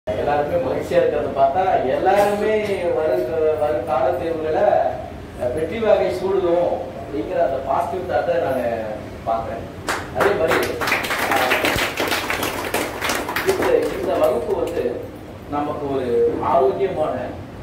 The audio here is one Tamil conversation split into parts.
எல்லாருமே மகிழ்ச்சியா இருக்கிறத பார்த்தா எல்லாருமே வரும் வரும் கால தேர்வுகளை வெற்றி வகை சூடுவோம் அப்படிங்கிற அந்த பாசிட்டிவ் தாட்டை நான் பார்க்குறேன் அதே மாதிரி ஆஹ், இந்த இந்த வகுப்பு வந்து நமக்கு ஒரு ஆரோக்கியமான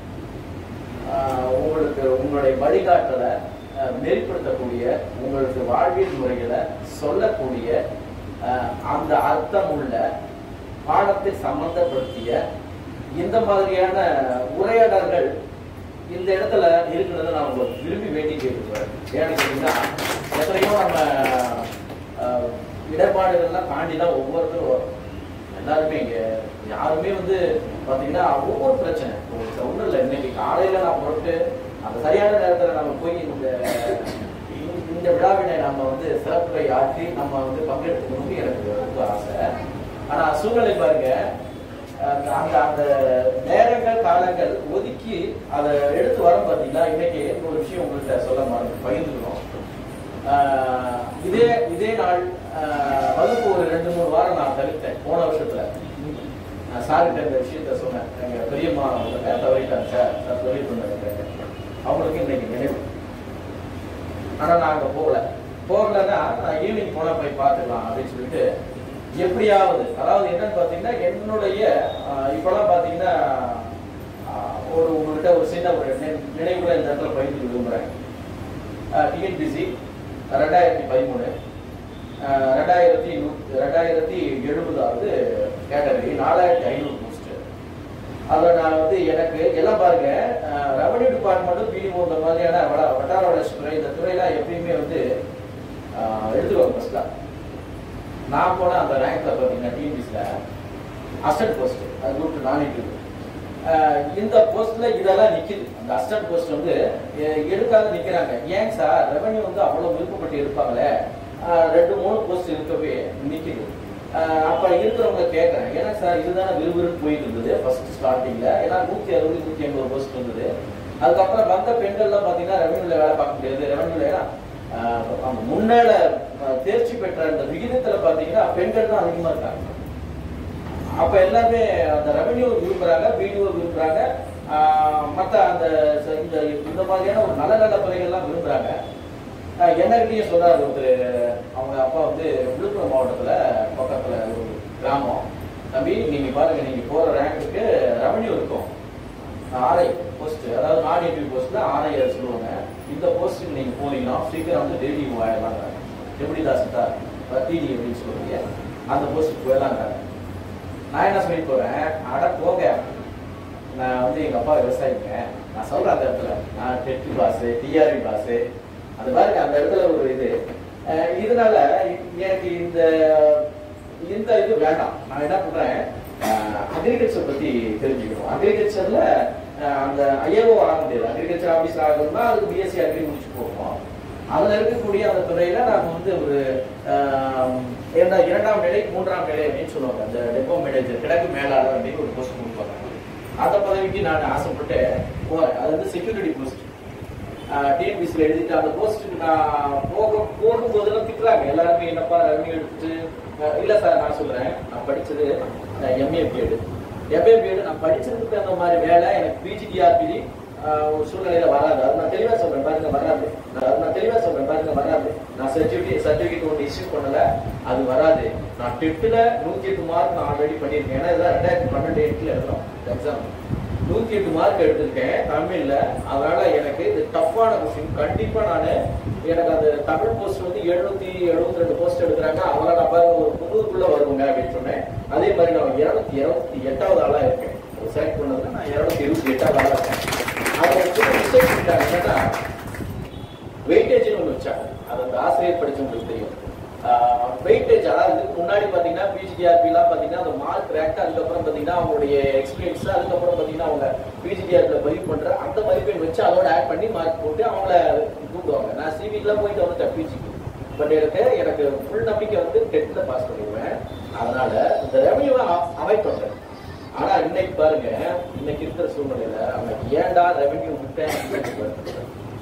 ஆஹ், உங்களுக்கு உங்களுடைய வழிகாட்டலை ஆஹ், நெறிப்படுத்தக்கூடிய உங்களுக்கு வாழ்வியல் முறைகளை சொல்லக்கூடிய ஆஹ், அந்த அர்த்தம் உள்ள பாடத்தை சம்பந்தப்படுத்திய இந்த மாதிரியான உரையாடல்கள் இந்த இடத்துல இருக்கிறத நான் உங்களுக்கு விரும்பி வேண்டி கேட்டுக்கிறேன் ஏன்னு கேட்டீங்கன்னா எத்தனையோ நம்ம ஆஹ், இடர்பாடுகள்லாம் தாண்டி தான் ஒவ்வொருத்தரும் வரும். எல்லாருமே இங்க யாருமே வந்து பாத்தீங்கன்னா ஒவ்வொரு பிரச்சனை ஒன்றும் இல்லை இன்னைக்கு காலையில நான் போட்டு அந்த சரியான நேரத்துல நம்ம போய் இந்த இந்த- இந்த விழாவினை நம்ம வந்து சிறப்புரை ஆற்றி நம்ம வந்து பங்கெடுத்துக்கணும்னு எனக்கு ரொம்ப ஆசை ஆனா சூழ்நிலை பாருங்க அந்த அந்த அந்த நேரங்கள் காலங்கள் ஒதுக்கி அதை எடுத்து வரோம் பார்த்தீங்கன்னா இன்னைக்கு ஒரு விஷயம் உங்கள்கிட்ட சொல்ல மறந்து பகிர்ந்துக்கணும் ஆஹ் இதே இதே நாள் ஆஹ் வகுப்பு ஒரு ரெண்டு மூணு வாரம் நான் தவிர்த்தேன் போன வருஷத்துல நான் சார்கிட்ட இந்த விஷயத்த சொன்னேன் எங்க பெரியம்மா அவங்க தவறிட்டாங்க சார் சார் சொல்லிட்டு அவங்களுக்கு இன்னைக்கு நினைவு ஆனா நான் அங்க போகல போகலன்னா நான் ஈவினிங் போனா போய் பார்த்துக்கலாம் அப்படின்னு சொல்லிட்டு எப்படியாவது அதாவது என்னன்னு பாத்தீங்கன்னா என்னுடைய ஆஹ் இப்பெல்லாம் பாத்தீங்கன்னா ஆஹ் ஒரு உங்கள்கிட்ட ஒரு சின்ன ஒரு நி- நினைவுகளை இந்த இடத்துல பகிர்ந்து விரும்புறேன் டிஎன்பிசி ரெண்டாயிரத்தி பதிமூணு ஆஹ் ரெண்டாயிரத்தி நூ ரெண்டாயிரத்தி எழுபதாவது கேட்டகரி நாலாயிரத்தி ஐநூறு போஸ்ட் அதில் நான் வந்து எனக்கு எல்லாம் பாருங்க ரெவன்யூ டிபார்ட்மெண்ட்டும் பிடிஓ இந்த மாதிரியான வட- வட்டார வளர்ச்சி துறை இந்த துறையெல்லாம் எப்பயுமே வந்து ஆஹ் எடுத்துருவாங்க ஃபர்ஸ்ட்ல நான் போன அந்த ரேங்க்ல பார்த்தீங்கன்னா டிஎன்பிசியில் அசிஸ்டன்ட் போஸ்ட் அது குரூப் நான் இருக்குது இந்த போஸ்ட்ல இதெல்லாம் நிக்குது அந்த அசிஸ்டன்ட் போஸ்ட் வந்து எ- எடுக்காத நிக்கிறாங்க ஏன் சார் ரெவன்யூ வந்து அவ்வளவு விருப்பப்பட்டு இருப்பாங்களே ஆஹ் ரெண்டு மூணு போஸ்ட் இருக்கவே நிக்குது ஆஹ் அப்ப இருக்கிறவங்க கேட்கறேன் ஏன்னா சார் இதுதானே விறுவிறுப்பு போயிட்டு இருந்தது ஃபர்ஸ்ட் ஸ்டார்டிங்ல ஏன்னா நூத்தி அறுபது நூத்தி ஐம்பது போஸ்ட் இருந்தது அதுக்கப்புறம் வந்த பெண்கள்லாம் பாத்தீங்கன்னா ரெவன்யூல வேலை பார்க்க முடியாது ரெவன்யூல ஏன்னா ஆஹ் அந்த முன்னால ஆஹ் தேர்ச்சி பெற்ற அந்த விகிதத்துல பாத்தீங்கன்னா பெண்கள் தான் அதிகமா இருக்காங்க அப்ப எல்லாமே அந்த ரெவென்யூ விரும்புறாங்க பிடிஓ விரும்புறாங்க ஆஹ் மத்த அந்த ச- இந்த இந்த மாதிரியான ஒரு நல்ல நல்ல துறைகள்லாம் விரும்புறாங்க ஆஹ் என்னகிட்டயும் சொல்றாரு ஒருத்தர் அவங்க அப்பா வந்து விழுப்புரம் மாவட்டத்துல பக்கத்துல ஒரு கிராமம் தம்பி நீங்க பாருங்க நீங்க போற ரேங்குக்கு ரெவென்யூ இருக்கும் ஆர்ஐ போஸ்ட் அதாவது நான் இன்டர்வியூ போஸ்ட்ல ஆர்ஐ சொல்லுவாங்க இந்த போஸ்ட்டுக்கு நீங்க போனீங்கன்னா சீக்கிரம் வந்து டெய்லி ஆயிடலாம் எப்படி தாசிட்டா டிடி அப்படின்னு சொல்லுவீங்க அந்த போஸ்ட்டுக்கு போயிடலாங்கிறாங்க நான் என்ன சொல்லி போறேன் அட போங்க நான் வந்து எங்க அப்பா விவசாயிங்க நான் சொல்றேன் அந்த இடத்துல நான் டெட்டு பாஸ் டிஆர்பி பாஸ் அது பாருங்க அந்த இடத்துல ஒரு இது அஹ் இதனால எனக்கு இந்த இந்த இது வேண்டாம் நான் என்ன பண்றேன் அக்ரிகல்ச்சர் பத்தி தெரிஞ்சுக்கணும் அக்ரிகல்ச்சர்ல அந்த ஐஏஓ ஆக முடியாது அக்ரிகல்ச்சர் ஆபீஸ் ஆகணும்னா அதுக்கு பிஎஸ்சி அக்ரி முடிச்சு போகணும் அதுல இருக்கக்கூடிய அந்த துறையில நாங்க வந்து ஒரு ஆஹ், இரண்டா- இரண்டாம் நிலை மூன்றாம் நிலை அப்படின்னு சொல்லுவாங்க அந்த டெப்போ மேனேஜர் கிழக்கு மேலாளர் அப்படின்னு ஒரு போஸ்ட் கொடுப்பாங்க அந்த பதவிக்கு நான் ஆசைப்பட்டு போறேன் அது வந்து செக்யூரிட்டி போஸ்ட் டிஎன்பிசியில் எழுதிட்டு அந்த போஸ்ட்டுக்கு நான் போக போகும்போதெல்லாம் திட்டுறாங்க எல்லாருமே என்னப்பா ரெவன்யூ எடுத்துட்டு அஹ், இல்ல சார் நான் சொல்றேன் நான் படிச்சது எம்ஏ பிஎட் எம்ஏ பிஎட் நான் படிச்சதுக்கு தகுந்த மாதிரி வேலை எனக்கு பிஜிடிஆர்பி ஒரு சூழ்நிலையில வராது அது நான் தெளிவா சொல்றேன் பாருங்க வராது அது நான் தெளிவா சொல்றேன் பாருங்க வராது நான் சர்டிபிகேட் சர்டிபிகேட் ஒன்று இஷ்யூ பண்ணல அது வராது நான் டெட்டுல நூத்தி எட்டு மார்க் நான் ஆல்ரெடி பண்ணியிருக்கேன் ஏன்னா இதெல்லாம் ரெண்டாயிரத்தி பன்னெண்டு எட்டுல எழுதுறோம் எக்ஸாம் நூத்தி எட்டு மார்க் எடுத்திருக்கேன் தமிழ்ல அதனால எனக்கு இது டஃப்பான கொஸ்டின் கண்டிப்பா நானு எனக்கு அந்த தமிழ் போஸ்ட் வந்து எழுநூத்தி எழுபத்தி ரெண்டு போஸ்ட் எடுக்கிறாங்க அவங்கள நான் பாருங்க ஒரு முந்நூறுக்குள்ள வருவாங்க அப்படின்னு சொன்னேன் அதே மாதிரி நான் இருநூத்தி இருபத்தி எட்டாவது ஆளா இருக்கேன் செலக்ட் பண்ணதுல நான் இருநூத்தி இருபத்தி எட்டாவது ஆளா இருக்கேன் அவங்க சின்ன மிஸ்டேக் பண்ணிட்டாங்க என்னன்னா வெயிட்டேஜ்னு ஒன்று வச்சாங்க அது அந்த ஆசிரியர் படிச்சவங்களுக்கு தெரியும் வெயிட்டேஜ் அதாவது இதுக்கு முன்னாடி பார்த்தீங்கன்னா பிஜிடிஆர்பிலாம் பார்த்தீங்கன்னா அந்த மார்க் ரேங்க் அதுக்கப்புறம் பார்த்தீங்கன்னா அவங்களுடைய எக்ஸ்பீரியன்ஸ் அதுக்கப்புறம் பார்த்தீங்கன்னா அவங்க பிஜிடிஆர்பியில் பதிவு பண்ற அந்த மதிப்பெண் வச்சு அதோட ஆட் பண்ணி மார்க் போட்டு அவங்கள கூப்பிடுவாங்க நான் சிவிக்கெலாம் போயிட்டு வந்துட்டேன் பிஜிக்கு பட் எனக்கு எனக்கு ஃபுல் நம்பிக்கை வந்து டென்த்ல பாஸ் பண்ணிடுவேன் அதனால இந்த ரெவன்யூவை அவாய்ட் பண்றேன் ஆனா இன்னைக்கு பாருங்க இன்னைக்கு இருக்கிற சூழ்நிலையில அவனுக்கு ஏன்டா ரெவன்யூ விட்டேன்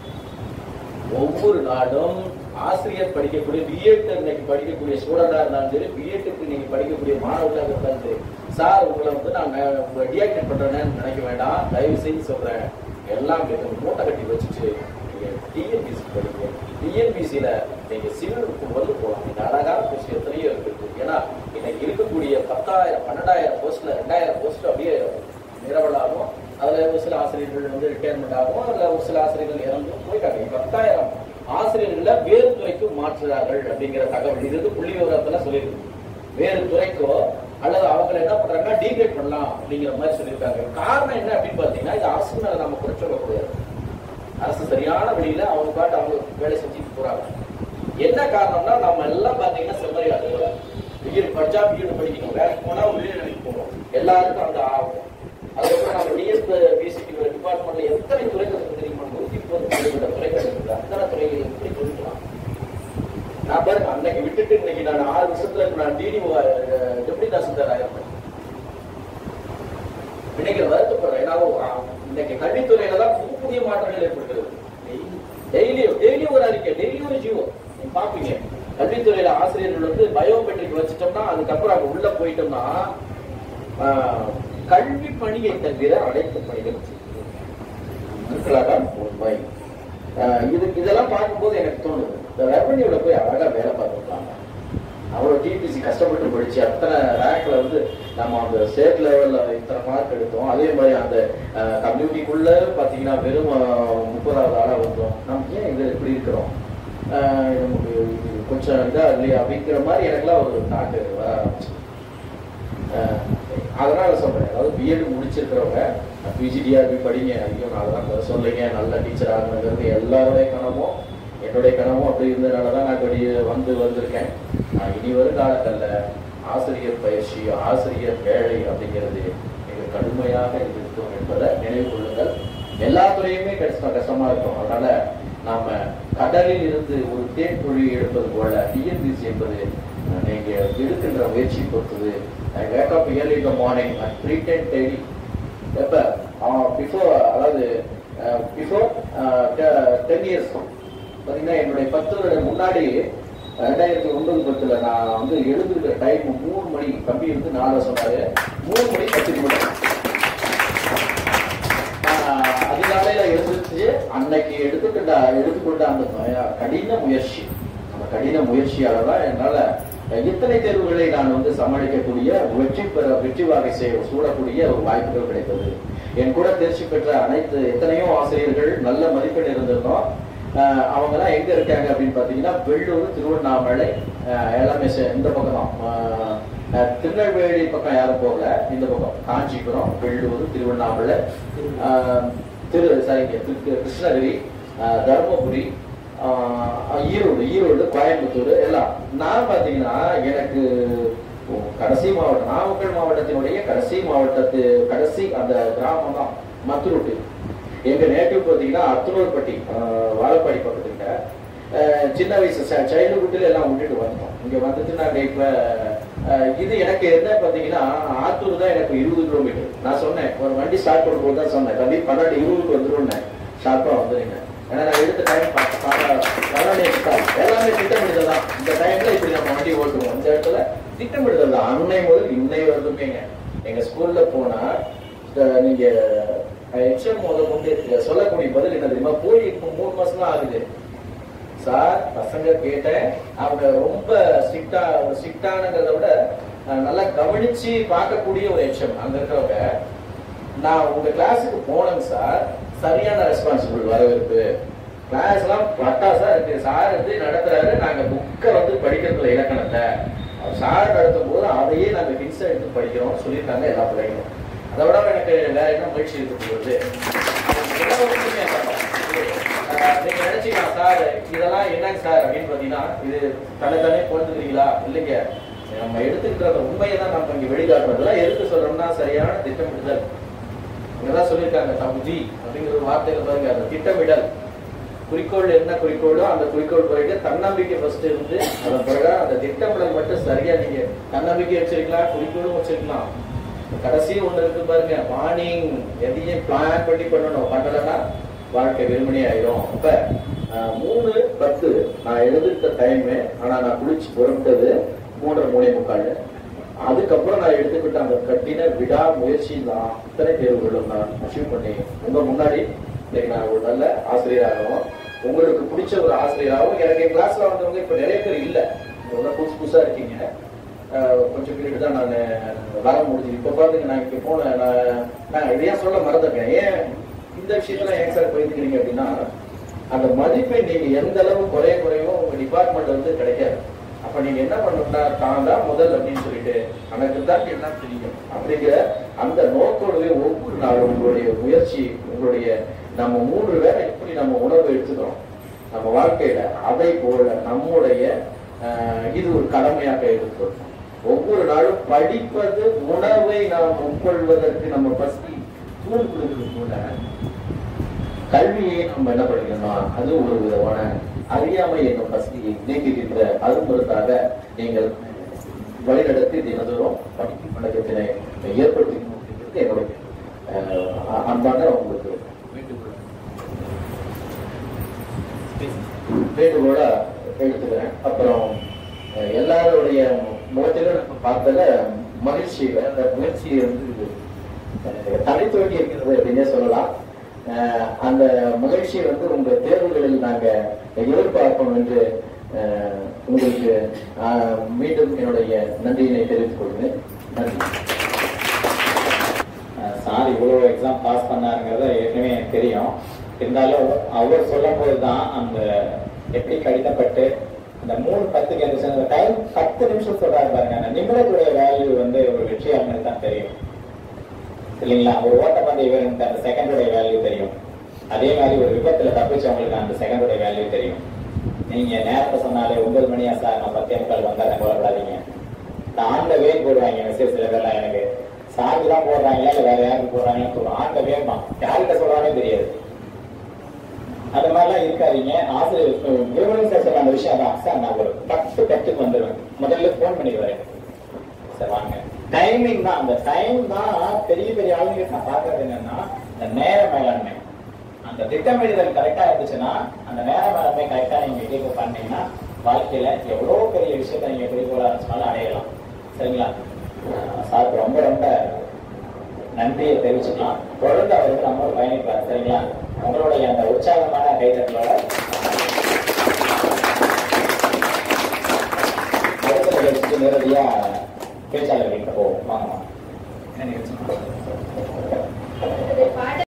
ஒவ்வொரு நாளும் ஆசிரியர் படிக்கக்கூடிய பிஎட் இன்னைக்கு படிக்கக்கூடிய ஸ்டூடெண்டா இருந்தாலும் சரி பிஎட்டுக்கு நீங்க படிக்கக்கூடிய மாணவர்களாக இருந்தாலும் சரி சார் உங்களை வந்து நான் டிஆக்டிவேட் பண்றேன்னு நினைக்க வேண்டாம் தயவு செய்து சொல்றேன் எல்லாம் கேட்டு மூட்டை கட்டி வச்சுட்டு நீங்க டிஎன்பிசி படிங்க டிஎன்பிசியில நீங்க சிவிலுக்கு வந்து போகலாம் நீங்க அழகான போஸ்ட் எத்தனையோ இருக்கு ஏன்னா இன்னைக்கு இருக்கக்கூடிய பத்தாயிரம் பன்னெண்டாயிரம் போஸ்ட்ல ரெண்டாயிரம் போஸ்ட் அப்படியே நிரவலாகும் அதுல ஒரு சில ஆசிரியர்கள் வந்து ரிட்டையர்மெண்ட் ஆகும் அதுல ஒரு சில ஆசிரியர்கள் இறந்து போயிட்டாங்க பத்தாயிரம் ஆசிரியர்களை வேறு துறைக்கு மாற்றுறார்கள் அப்படிங்கிற தகவல் இது வந்து புள்ளி விவரத்துல சொல்லியிருக்கு வேறு துறைக்கோ அல்லது அவங்க என்ன பண்றாங்க டீக்ரேட் பண்ணலாம் அப்படிங்கிற மாதிரி சொல்லியிருக்காங்க காரணம் என்ன அப்படின்னு பாத்தீங்கன்னா இது அரசு மேல நம்ம குறை சொல்லக்கூடாது அரசு சரியான வழியில அவங்க பாட்டு அவங்க வேலை செஞ்சுட்டு போறாங்க என்ன காரணம்னா நம்ம எல்லாம் பாத்தீங்கன்னா செம்மறி ஆளுங்க பிஎட் படிச்சா பிஎட் படிக்கணும் வேலைக்கு போனா உள்ளே வேலைக்கு போகணும் எல்லாருக்கும் அந்த ஆகும் அதுக்கப்புறம் நம்ம டிஎஸ் பிசிடி டிபார்ட்மெண்ட்ல எத்தனை துறைகள் இருக்கு தெரியுமா நூத்தி முப்பது மேற்பட்ட துறைகள் இருக்குது அத்தனை துறைகள் எப்படி சொல்லிக்கலாம் நான் பாருங்க அன்னைக்கு விட்டுட்டு இன்னைக்கு நான் ஆறு வருஷத்துல நான் டிடி டெப்டி தாசில்தார் ஆயிருப்பேன் இன்னைக்கு வருத்தப்படுறேன் ஏன்னா ஆ, இன்னைக்கு கல்வித்துறையில தான் புது புதிய மாற்றங்கள் ஏற்படுகிறது டெய்லியும் டெய்லியும் ஒரு அறிக்கை டெய்லியும் ஒரு ஜீவோ நீங்க பாப்பீங்க கல்வித்துறையில ஆசிரியர்கள் வந்து பயோமெட்ரிக் வச்சுட்டோம்னா அதுக்கப்புறம் அங்க உள்ள போயிட்டோம்னா ஆ, கல்வி பணியை தவிர அனைத்து பணிகள் இருக்கலாதான் உண்மை ஆஹ் இது இதெல்லாம் பார்க்கும்போது எனக்கு தோணுது இந்த ரெவன்யூல போய் அழகா வேலை பார்த்துருக்காங்க அவ்வளவு டிபிசி கஷ்டப்பட்டு படிச்சு அத்தனை ரேங்க்ல வந்து நம்ம அந்த ஸ்டேட் லெவல்ல இத்தனை மார்க் எடுத்தோம் அதே மாதிரி அந்த கம்யூனிட்டிக்குள்ள பாத்தீங்கன்னா வெறும் ஆஹ், முப்பதாவது ஆளா வந்தோம் நம்ம ஏன் இது இப்படி இருக்கிறோம் ஆஹ், நமக்கு இது கொஞ்சம் இதா இல்லையா அப்படிங்கிற மாதிரி எனக்குலாம் ஒரு தாட்டு வர ஆரம்பிச்சு அஹ் அதனால சொல்றேன் அதாவது பிஎட் முடிச்சிருக்கிறவங்க பிஜிடிஆர்பி படிங்க ஐயோ நான் அதெல்லாம் சொல்லுங்க நல்ல டீச்சர் ஆகணுங்கிறது எல்லாருடைய கனவும் என்னுடைய கனவும் அப்படி இருந்ததுனால தான் நான் இப்படி வந்து வந்திருக்கேன் நான் இனி வரும் காலங்களில் ஆசிரியர் பயிற்சி ஆசிரியர் வேலை அப்படிங்கிறது மிக கடுமையாக இருக்கும் என்பதை நினைவு கொள்ளுங்கள் எல்லா துறையுமே கஷ்டம் கஷ்டமா இருக்கும் அதனால நாம கடலில் இருந்து ஒரு தேன் குழி எடுப்பது போல டிஎன்பிசி என்பது அஹ், நீங்க எடுக்கின்ற முயற்சி பொறுத்தது ஐ வேக் அப் இயர்லி இந்த morning at three ten daily எப்ப பிஃபோர் அதாவது பிஃபோர் டென் இயர்ஸ் பார்த்தீங்கன்னா என்னுடைய பத்து வருட முன்னாடி ரெண்டாயிரத்தி ஒன்பது பத்துல நான் வந்து எழுந்திருக்கிற டைம் மூணு மணி கம்பி இருந்து நாலு சொன்னாரு மூணு மணி பத்து நிமிடம் ஆஹ் அதிகாலையில எழுந்திருச்சு அன்னைக்கு எடுத்துக்கிட்ட எடுத்துக்கொண்ட அந்த மய- கடின முயற்சி அந்த கடின முயற்சியால தான் என்னால இத்தனை தேர்வுகளை நான் வந்து சமாளிக்கக்கூடிய வெற்றி பெற வெற்றி வாகை செய்ய சூடக்கூடிய ஒரு வாய்ப்புகள் கிடைத்தது என் கூட தேர்ச்சி பெற்ற அனைத்து எத்தனையோ ஆசிரியர்கள் நல்ல மதிப்பெண் இருந்திருந்தோம் அவங்க எல்லாம் எங்க இருக்காங்க அப்படின்னு பாத்தீங்கன்னா வெள்ளூர் திருவண்ணாமலை ஆஹ் எல்லாமே சே- இந்த பக்கம் தான் ஆஹ் அஹ் திருநெல்வேலி பக்கம் யாரும் போகல இந்த பக்கம் காஞ்சிபுரம் வெள்ளூர் திருவண்ணாமலை ஆஹ் திரு சரிங்க திரு- கிருஷ்ணகிரி ஆஹ் தருமபுரி ஆஹ் ஈரோடு ஈரோடு கோயம்புத்தூர் எல்லாம் நான் பாத்தீங்கன்னா எனக்கு கடைசி மாவட்டம் நாமக்கல் மாவட்டத்தினுடைய கடைசி மாவட்டத்து கடைசி அந்த கிராமம் தான் மத்துருட்டு எங்க நேட்டிவ் பாத்தீங்கன்னா அத்துனூர்பட்டி ஆஹ் வாழப்பாடி பக்கத்துக்கிட்ட ஆஹ் சின்ன வயசு சைல்டுஹுட்ல எல்லாம் விட்டுட்டு வந்தோம் இங்க வந்துட்டு நாங்க இப்ப ஆஹ் இது எனக்கு என்ன பாத்தீங்கன்னா ஆத்தூர் தான் எனக்கு இருபது கிலோமீட்டர் நான் சொன்னேன் ஒரு வண்டி ஸ்டார்ட் பண்ணும்போது தான் சொன்னேன் தம்பி பன்னெண்டு இருபதுக்கு வந்துருன்னேன் ஷார்ப்பா வந்துருங்க ஏன்னா நான் எடுத்த டைம் எல்லாமே திட்டமிடுதல் தான் இந்த டைம்ல இப்படி நம்ம வண்டி ஓட்டுவோம் இந்த இடத்துல திட்டமிடுதல் தான் அன்னை முதல் இன்னை வரதுமேங்க எங்க ஸ்கூல்ல போனா இந்த நீங்க எக்ஸாம் முதல் கொண்டு சொல்லக்கூடிய பதில் என்ன தெரியுமா போய் இப்போ மூணு மாசம் தான் ஆகுது சார் பசங்க கேட்டேன் அவங்க ரொம்ப ஸ்ட்ரிக்டா ஸ்ட்ரிக்டானங்கிறத விட அஹ், நல்லா கவனிச்சு பார்க்கக்கூடிய ஒரு எக்ஸாம் அங்க இருக்கிறவங்க நான் உங்க கிளாஸுக்கு போனேங்க சார் சரியான ரெஸ்பான்சிபிள் வரவேற்பு கிளாஸ் எல்லாம் பட்டாசா இருக்கு சார் வந்து நடத்துறாரு நாங்க புக்கை வந்து படிக்கிறதுல இலக்கணத்தை அவர் சார் நடத்தும் போது அதையே நாங்க ஹின்ஸ் எடுத்து படிக்கிறோம் சொல்லியிருக்காங்க எல்லா பிள்ளைங்களும் அதை விட எனக்கு வேற என்ன முயற்சி இருக்க போகுது எல்லாருக்குமே அதான். அஹ் நீங்க நினைச்சீங்களா சார் இதெல்லாம் என்னங்க சார் அப்படின்னு பாத்தீங்கன்னா இது தன்னை தானே பொழுதுக்கிறீங்களா இல்லைங்க நம்ம எடுத்துக்கிட்ட அந்த உண்மையை தான் நம்ம இங்க வெளிக்காட்டுறதுலாம் எதுக்கு சொல்றோம்னா சரியான திட்டமிடுதல் இங்கதான் சொல்லியிருக்காங்க தம்புஜி அப்படிங்கிற ஒரு வார்த்தையில பாருங்க அந்த திட்டமிடல் குறிக்கோள் என்ன குறிக்கோளோ அந்த குறிக்கோள் பிறகு தன்னம்பிக்கை ஃபர்ஸ்ட் இருந்து அதன் பிறகு அந்த திட்டமிடல் மட்டும் சரியா நீங்க தன்னம்பிக்கை வச்சிருக்கலாம் குறிக்கோளும் வச்சிருக்கலாம் கடைசி ஒண்ணு இருக்கு பாருங்க மார்னிங் எதையும் பிளான் பண்ணி பண்ணணும் பண்ணலன்னா வாழ்க்கை வெறுமனே ஆயிரும் அப்ப அஹ், மூணு பத்து நான் எழுதிட்ட டைம் ஆனா நான் குளிச்சு புறப்பட்டது மூன்றரை மூணே முக்கால் அதுக்கப்புறம் நான் எடுத்துக்கிட்ட அந்த கட்டின விடா முயற்சி தான் அத்தனை தேர்வுகளும் நான் அச்சீவ் பண்ணி உங்க முன்னாடி இன்னைக்கு நான் ஒரு நல்ல ஆசிரியராகவும் உங்களுக்கு பிடிச்ச ஒரு ஆசிரியராகவும் எனக்கு என் கிளாஸ்ல வந்தவங்க இப்ப நிறைய பேர் இல்ல ரொம்ப புதுசு புதுசா இருக்கீங்க அஹ் கொஞ்சம் பீரியட் தான் நான் வர முடிஞ்சது இப்ப பாருங்க நான் இப்ப போன நான் நான் இதையா சொல்ல மறந்துட்டேன் ஏன் இந்த விஷயத்துல ஏன் சார் போயிருக்கிறீங்க அப்படின்னா அந்த மதிப்பை நீங்க எந்த அளவு குறைய குறையோ உங்க டிபார்ட்மெண்ட் வந்து கிடைக்காது அப்ப நீங்க என்ன பண்ணணும்னா தான் தான் முதல் அப்படின்னு சொல்லிட்டு எனக்கு தான் எல்லாம் தெரியும் அப்படிங்கிற அந்த நோக்கோடவே ஒவ்வொரு நாளும் உங்களுடைய முயற்சி உங்களுடைய நம்ம மூன்று வேளை எப்படி நம்ம உணவு எடுத்துக்கிறோம் நம்ம வாழ்க்கையில அதை போல நம்முடைய ஆஹ், இது ஒரு கடமையாக இருக்கும் ஒவ்வொரு நாளும் படிப்பது உணவை நாம் உட்கொள்வதற்கு நம்ம பசி தூள் கொடுக்கிறது போல கல்வியை நம்ம என்ன படிக்கணும்னா அது ஒரு விதமான அறியாமை என்னும் பசியை நீக்குகின்ற அருமருந்தாக நீங்கள் வழிநடத்தி தினதோறும் படிக்கும் பழக்கத்தினை ஏற்படுத்தி அப்படிங்கிறது என்னுடைய அஹ், அன்பான உங்களுக்கு வேண்டுகோள் வேண்டுகோளா எடுத்துக்கிறேன் அப்புறம் அஹ், எல்லாருடைய முகத்திலும் நம்ம பார்த்தல மகிழ்ச்சி அந்த முயற்சி வந்து அஹ், தனித்துவட்டி இருக்கிறது அப்படின்னே சொல்லலாம் அஹ், அந்த மகிழ்ச்சியை வந்து உங்க தேர்வுகளில் நாங்க எதிர்பார்ப்போம் என்று அஹ், உங்களுக்கு அஹ், மீண்டும் என்னுடைய நன்றியினை தெரிவித்துக் கொள்கிறேன் நன்றி சார் இவ்வளவு எக்ஸாம் பாஸ் பண்ணாருங்கிறது ஏற்கனவே எனக்கு தெரியும் இருந்தாலும் அவர் சொல்லும் போது தான் அந்த எப்படி கடிதப்பட்டு அந்த மூணு பத்துக்கு எந்த அந்த டைம் பத்து நிமிஷம் சொல்றாரு பாருங்க அந்த நிமிடத்துடைய வேல்யூ வந்து ஒரு வெற்றியாளனுக்கு தான் தெரியும் இல்லைங்களா ஒரு ஓட்டப்பந்தய வீரனுக்கு அந்த செகண்டோடைய வேல்யூ தெரியும் அதே மாதிரி ஒரு விபத்துல தப்பிச்சவங்களுக்கு அந்த செகண்டோடைய வேல்யூ தெரியும் நீங்க நேரத்தை சொன்னாலே ஒன்பது மணியா சார் நான் பத்தே முக்கால் வந்தா கவலைப்படாதீங்க நான் ஆண்ட வே போடுவாங்க மெசேஜ் சில பேர்லாம் எனக்கு சார்ஜ் தான் போடுறாங்களா இல்ல வேற யாருக்கு போடுறாங்கன்னு சொல்லுவோம் ஆண்ட வேமா யார்கிட்ட சொல்றானே தெரியாது அந்த மாதிரிலாம் இருக்காதீங்க ஆசிரியர் விவரம் சார் சொல்ற அந்த விஷயம் தான் சார் நான் ஒரு பத்து பத்துக்கு வந்துடுவேன் முதல்ல ஃபோன் பண்ணி வரேன் சார் வாங்க டைமிங் தான் அந்த டைம் தான் பெரிய பெரிய ஆளுங்க நான் பார்க்கறது என்னன்னா இந்த நேர மேலாண்மை அந்த திட்டமிடுதல் கரெக்டா இருந்துச்சுன்னா அந்த நேர மேலாண்மை கரெக்டா நீங்க டேக் பண்ணீங்கன்னா வாழ்க்கையில எவ்வளவு பெரிய விஷயத்தை நீங்க குறிக்கோளா இருந்துச்சுனாலும் அடையலாம் சரிங்களா அஹ் சாருக்கு ரொம்ப ரொம்ப நன்றியை தெரிவிச்சுக்கலாம் தொடர்ந்து அவர் வந்து நம்மளோட பயணிப்பார் சரிங்களா உங்களுடைய அந்த உற்சாகமான கைதட்டலோட அடுத்த நிகழ்ச்சிக்கு நேரடியா பேச்சாளர்கள்